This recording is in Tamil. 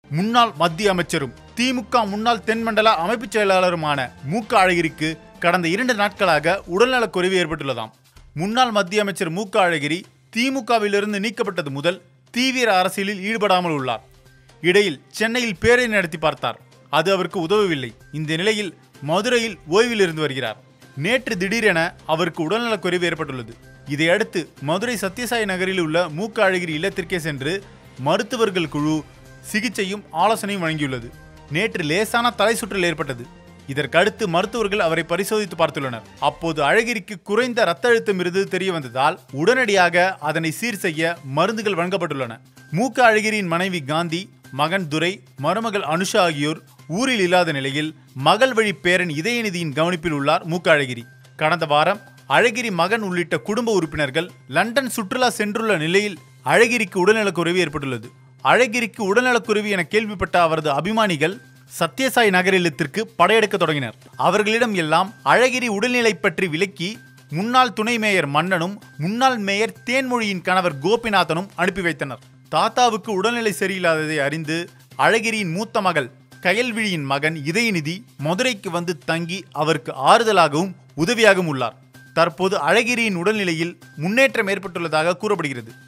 முன்னாள் மத்திய அமைச்சரும் திமுக முன்னாள் தென்மண்டல அமைப்புச் செயலாளருமான மு க அழகிரிக்கு கடந்த இரண்டு நாட்களாக உடல்நலக் குறைவு ஏற்பட்டுள்ளதாம் முன்னாள் மத்திய அமைச்சர் மு க அழகிரி திமுகவிலிருந்து நீக்கப்பட்டது முதல் தீவிர அரசியலில் ஈடுபடாமல் உள்ளார் இடையில் சென்னையில் பேரணி நடத்தி பார்த்தார் அது அவருக்கு உதவவில்லை இந்த நிலையில் மதுரையில் ஓய்வில் இருந்து வருகிறார் நேற்று திடீரென அவருக்கு உடல்நலக் குறைவு ஏற்பட்டுள்ளது இதையடுத்து மதுரை சத்யசாய் நகரில் உள்ள மு க அழகிரி இல்லத்திற்கே சென்று மருத்துவர்கள் குழு சிகிச்சையும் ஆலோசனையும் வழங்கியுள்ளது நேற்று லேசான தலை சுற்றல் ஏற்பட்டது இதற்கடுத்து மருத்துவர்கள் அவரை பரிசோதித்து பார்த்துள்ளனர் அப்போது அழகிரிக்கு குறைந்த ரத்த அழுத்தம் இருந்தது தெரிய வந்ததால் உடனடியாக அதனை சீர் செய்ய மருந்துகள் வழங்கப்பட்டுள்ளன மூக்க அழகிரியின் மனைவி காந்தி மகன் துரை மருமகள் அனுஷா ஆகியோர் ஊரில் இல்லாத நிலையில் மகள் வழி பேரன் இதயநிதியின் கவனிப்பில் உள்ளார் மூக்க அழகிரி கடந்த வாரம் அழகிரி மகன் உள்ளிட்ட குடும்ப உறுப்பினர்கள் லண்டன் சுற்றுலா சென்றுள்ள நிலையில் அழகிரிக்கு உடல்நலக்குறைவு ஏற்பட்டுள்ளது அழகிரிக்கு உடல்நலக்குறைவு என கேள்விப்பட்ட அவரது அபிமானிகள் சத்யசாய் நகர் இல்லத்திற்கு படையெடுக்க தொடங்கினர் அவர்களிடம் எல்லாம் அழகிரி உடல்நிலை பற்றி விளக்கி முன்னாள் துணை மேயர் மன்னனும் முன்னாள் மேயர் தேன்மொழியின் கணவர் கோபிநாதனும் அனுப்பி வைத்தனர் தாத்தாவுக்கு உடல்நிலை சரியில்லாததை அறிந்து அழகிரியின் மூத்த மகள் கயல்விழியின் மகன் இதயநிதி மதுரைக்கு வந்து தங்கி அவருக்கு ஆறுதலாகவும் உதவியாகவும் உள்ளார் தற்போது அழகிரியின் உடல்நிலையில் முன்னேற்றம் ஏற்பட்டுள்ளதாக கூறப்படுகிறது